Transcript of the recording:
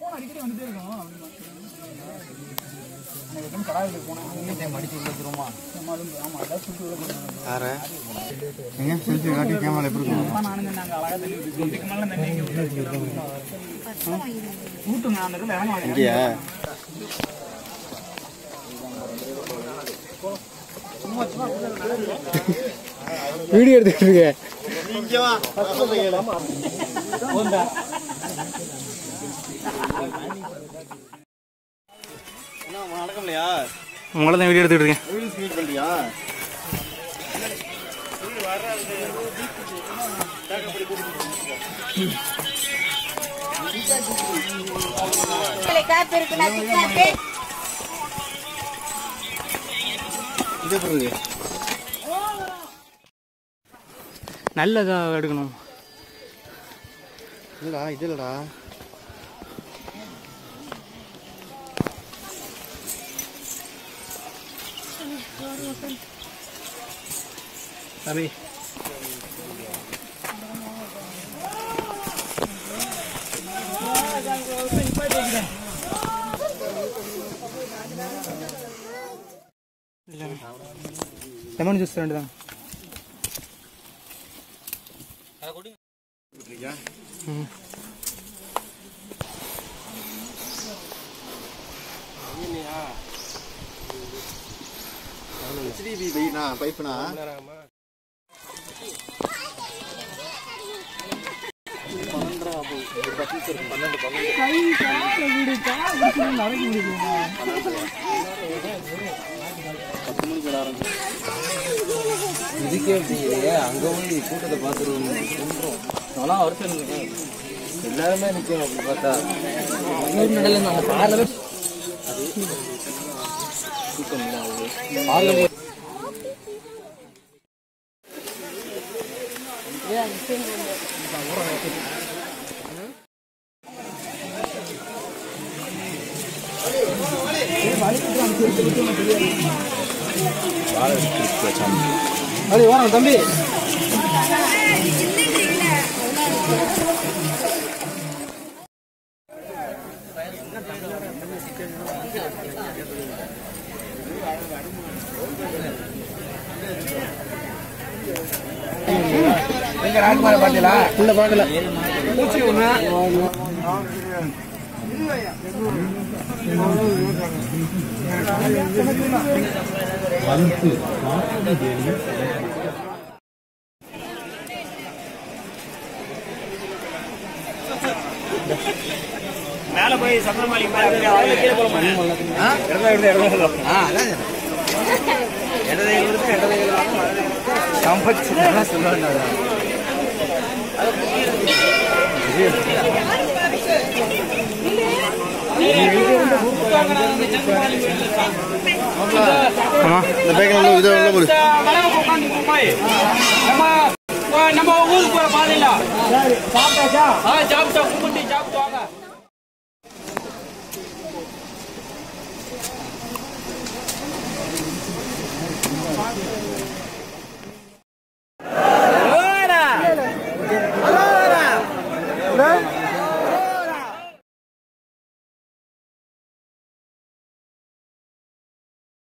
Phone அடிக்கடி வந்துட்டே இருக்கும் அப்படின்னு கடாயில் போனேன் மடிச்சு உள்ள வச்சிருமா ஆமா அதான் சுட்டு உள்ள போனேன் யார எங்க செல்ஃபி காட்டி கேமரா எப்படி இருக்கும் அப்பா நானுங்க நாங்க அழகா தண்ணி ஊத்திக்கிறோம். இதுக்கு மேல தண்ணி எங்க ஊத்துறது? ஊட்டுங்க அந்த இடத்துல இறங்க இங்கேயா வீடியோ எடுத்துட்டு இருக்கேன் நடக்கலையா உங்களை தான் வீடியோ எடுத்துக்கிட்டு இருக்கேன் வீடியோ ஸ்பீட் பண்றியா காப்பு இருக்குண்ணா காப்பு இது எப்படி இருக்கு நல்லதா எடுக்கணும் இல்லடா இது இல்லடா தம்பி லெமன் ஜூஸ் ரெண்டு தான் ம் ஹெச்டிபி பைனா பைப்புனா இதுக்கே அப்படிங்கிறீங்க அங்கே போய் கூட்டத்தை பார்த்துருவோம் நானும் வருஷம் இருக்கேன் எல்லாருமே நிற்கும் அப்படி பார்த்தா இன்னொரு நடல நம்ம காரில் கூட்டம் இல்லை அது காரில் போய் அப்படி வரோம் தம்பி எங்க ராஜ்குமார பாத்தீங்களா உள்ள பார்க்கல பூச்சி ஒண்ணு மேல போய் சந்திரமாளி கீழே போல இடத்துல இடத்துல இடத்துல ஆ அதான் இடதை இருந்து இடதை கம்பச்சு சொல்ல வேண்டாம் ஆமா இந்த பேக்கில் உள்ள இதை உள்ள போடு நம்ம நம்ம ஊருக்கு போற பாதையில சாப்பிட்டாச்சா ஆ சாப்பிட்டோம் கும்பிட்டு சாப்பிட்டு வாங்க ஆ